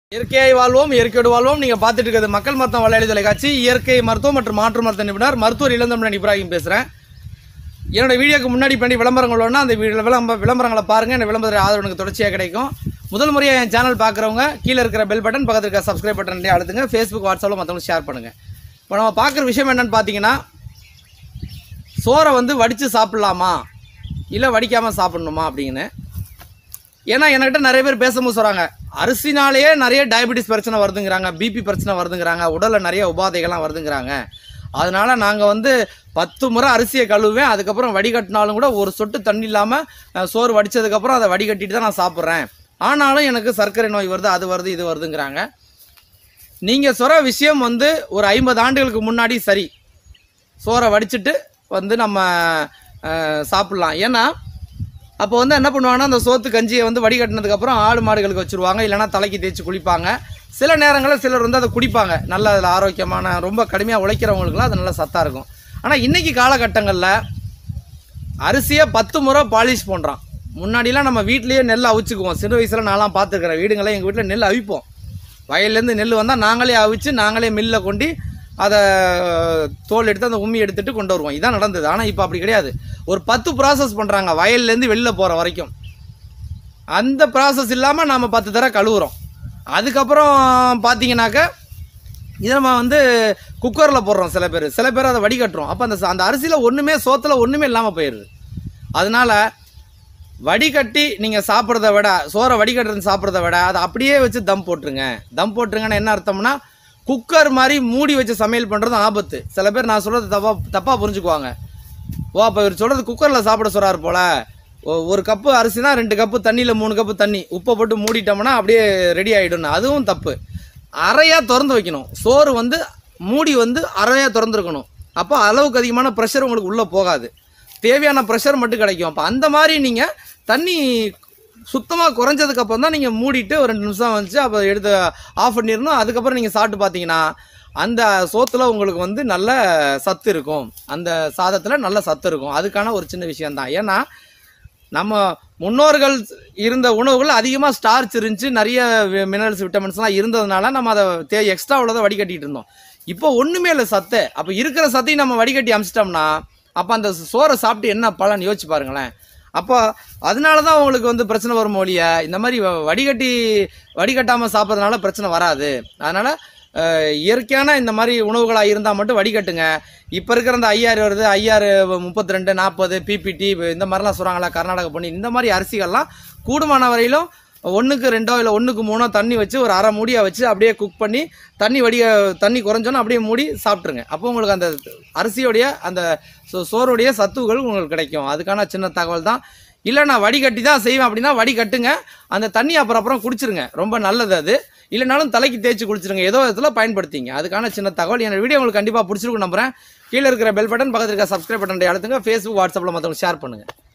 இயற்கையை வாழ்வோம் இயற்கையோடு வாழ்வோம் நீங்க பார்த்துட்டு இருக்கிறது மக்கள் மருத்துவம் வலையொலி தொலைக்காட்சி இயற்கை மருத்துவம் மற்றும் மாற்று மருத்துவ நிபுணர் மருத்துவர் இளந்தமிழன் இப்ராஹிம் பேசுறேன் என்னோட வீடியோக்கு முன்னாடி பண்ணி விளம்பரங்கள் வேணும்னா அந்த வி- விளம்ப விளம்பரங்களை பாருங்க இந்த விளம்பர ஆதரவு எனக்கு தொடர்ச்சியாக கிடைக்கும் முதல் முறையாக என் சேனல் பார்க்குறவங்க கீழே இருக்கிற பெல் பட்டன் பக்கத்தில் இருக்க சப்ஸ்கிரைப் பட்டன் அழுத்துங்க ஃபேஸ்புக் வாட்ஸ்அப்பில் மற்றவங்களுக்கு ஷேர் பண்ணுங்க இப்போ நம்ம பார்க்குற விஷயம் என்னன்னு பார்த்தீங்கன்னா சோறை வந்து வடித்து சாப்பிட்லாமா இல்லை வடிக்காமல் சாப்பிட்ணுமா அப்படின்னு ஏன்னா என்கிட்ட நிறைய பேர் பேசும்போது சொல்கிறாங்க அரிசினாலேயே நிறைய டயபெட்டிஸ் பிரச்சனை வருதுங்கிறாங்க பிபி பிரச்சனை வருதுங்கிறாங்க உடலில் நிறைய உபாதைகள்லாம் வருதுங்கிறாங்க அதனால நாங்கள் வந்து பத்து முறை அரிசியை கழுவுவேன் அதுக்கப்புறம் வடிகட்டினாலும் கூட ஒரு சொட்டு தண்ணி இல்லாமல் சோறு வடித்ததுக்கப்புறம் அதை வடிகட்டிட்டு தான் நான் சாப்பிட்றேன் ஆனாலும் எனக்கு சர்க்கரை நோய் வருது அது வருது இது வருதுங்கிறாங்க நீங்கள் சொல்கிற விஷயம் வந்து ஒரு ஐம்பது ஆண்டுகளுக்கு முன்னாடி சரி சோறை வடிச்சிட்டு வந்து நம்ம அஹ், சாப்பிட்லாம் ஏன்னா அப்போ வந்து என்ன பண்ணுவாங்கன்னா அந்த சோத்து கஞ்சியை வந்து வடிகட்டினதுக்கப்புறம் ஆடு மாடுகளுக்கு வச்சுருவாங்க இல்லைன்னா தலைக்கு தேய்ச்சி குளிப்பாங்க சில நேரங்களில் சிலர் வந்து அதை குடிப்பாங்க நல்ல அதில் ஆரோக்கியமான ரொம்ப கடுமையாக உழைக்கிறவங்களுக்குலாம் அது நல்ல சத்தாக இருக்கும் ஆனால் இன்னைக்கு காலகட்டங்களில் அரிசியை பத்து முறை பாலிஷ் பண்ணுறான் முன்னாடிலாம் நம்ம வீட்லேயே நெல் அவிச்சுக்குவோம் சிறு வயசில் நான்லாம் பார்த்துருக்குறேன் வீடுங்களே எங்கள் வீட்டில் நெல் அவிப்போம் வயல்லேருந்து நெல் வந்தால் நாங்களே அவிச்சு நாங்களே மில்லில் கொண்டு அதை தோல் எடுத்து அந்த உம்மி எடுத்துட்டு கொண்டு வருவோம் இதான் நடந்தது ஆனால் இப்போ அப்படி கிடையாது ஒரு பத்து ப்ராசஸ் பண்ணுறாங்க வயல்லேருந்து வெளில போகிற வரைக்கும் அந்த ப்ராசஸ் இல்லாமல் நாம் பத்து தடவை கழுவுறோம் அதுக்கப்புறம் பார்த்தீங்கன்னாக்க இதை நம்ம வந்து குக்கரில் போடுறோம் சில பேர் சில பேர் அதை வடிகட்டுறோம் அப்போ அந்த ச- அந்த அரிசியில் ஒன்றுமே சோத்தில் ஒன்றுமே இல்லாமல் போயிடுது அதனால வடிகட்டி நீங்கள் சாப்பிட்றத விட சோறை வடிகட்டுறது சாப்பிட்றத விட அதை அப்படியே வச்சு தம் போட்டுருங்க தம் போட்டுருங்கன்னு என்ன அர்த்தம்னா குக்கர் மாதிரி மூடி வச்சு சமையல் பண்ணுறது ஆபத்து சில பேர் நான் சொல்கிறது தப்பாக தப்பாக புரிஞ்சுக்குவாங்க ஓ அப்போ இவர் சொல்கிறது குக்கரில் சாப்பிட சொல்கிறாரு போல ஒ- ஒரு கப்பு அரிசினா ரெண்டு கப்பு தண்ணியில் மூணு கப்பு தண்ணி உப்பை போட்டு மூடிட்டோம்னா அப்படியே ரெடி ஆகிடும்னு அதுவும் தப்பு அறையாக திறந்து வைக்கணும் சோறு வந்து மூடி வந்து அறையாக திறந்துருக்கணும் அப்போ அளவுக்கு அதிகமான ப்ரெஷர் உங்களுக்கு உள்ளே போகாது தேவையான ப்ரெஷர் மட்டும் கிடைக்கும் அப்போ அந்த மாதிரி நீங்கள் தண்ணி சுத்தமாக குறைஞ்சதுக்கு அப்புறம் தான் நீங்கள் மூடிட்டு ஒரு ரெண்டு நிமிஷம் வந்துச்சு அப்போ எடுத்து ஆஃப் பண்ணிடணும் அதுக்கப்புறம் நீங்கள் சாப்பிட்டு பார்த்தீங்கன்னா அந்த சோத்துல உங்களுக்கு வந்து நல்ல சத்து இருக்கும் அந்த சாதத்தில் நல்ல சத்து இருக்கும் அதுக்கான ஒரு சின்ன விஷயம்தான் ஏன்னா நம்ம முன்னோர்கள் இருந்த உணவுகள் அதிகமாக ஸ்டார்ச் இருந்துச்சு நிறைய மினரல்ஸ் விட்டமின்ஸ்லாம் இருந்ததுனால நம்ம அதை தே எக்ஸ்ட்ரா உள்ளதை வடிகட்டிட்டு இருந்தோம் இப்போ ஒன்றுமே இல்லை சத்து அப்போ இருக்கிற சத்தையும் நம்ம வடிகட்டி அமிச்சிட்டோம்னா அப்போ அந்த சோறை சாப்பிட்டு என்ன பலன் யோசிச்சு பாருங்களேன் அப்போ அதனால தான் உங்களுக்கு வந்து பிரச்சனை வரும் ஒழிய இந்த மாதிரி வ- வடிகட்டி வடிகட்டாமல் சாப்பிட்றதுனால பிரச்சனை வராது அதனால் இயற்கையான இந்த மாதிரி உணவுகளாக இருந்தால் மட்டும் வடிகட்டுங்க இப்போ இருக்கிற இந்த ஐஆர் வருது ஐஆர் முப்பத்தி ரெண்டு நாற்பது பிபிடி இந்த மாதிரிலாம் சொல்கிறாங்களா கர்நாடகா பண்ணி இந்த மாதிரி அரிசிகள்லாம் கூடுமான வரையிலும் ஒன்றுக்கு ரெண்டோ இல்லை ஒன்றுக்கு மூணோ தண்ணி வச்சு ஒரு அரை மூடியாக வச்சு அப்படியே குக் பண்ணி தண்ணி வடிய தண்ணி குறைஞ்சோன்னா அப்படியே மூடி சாப்பிட்ருங்க அப்போ உங்களுக்கு அந்த அரிசியோடைய அந்த சோ- சோறுடைய சத்துகள் உங்களுக்கு கிடைக்கும் அதுக்கான சின்ன தகவல் தான் இல்லை நான் வடிகட்டி தான் செய்வேன் அப்படின்னா வடிகட்டுங்க அந்த தண்ணி அப்புறம் அப்புறம் குடிச்சிருங்க ரொம்ப நல்லது அது இல்லைனாலும் தலைக்கு தேய்ச்சி குளிச்சிருங்க ஏதோ விதத்தில் பயன்படுத்திங்க அதுக்கான சின்ன தகவல் என்னோட வீடியோ உங்களுக்கு கண்டிப்பாக பிடிச்சிருக்கும் நம்புறேன் கீழே இருக்கிற பெல் பட்டன் பக்கத்தில் இருக்க சப்ஸ்கிரைப் பட்டன் அழுத்துங்க ஃபேஸ்புக் வாட்ஸ்அப்பில் மற்றவங்க ஷேர் பண்ணுங்கள்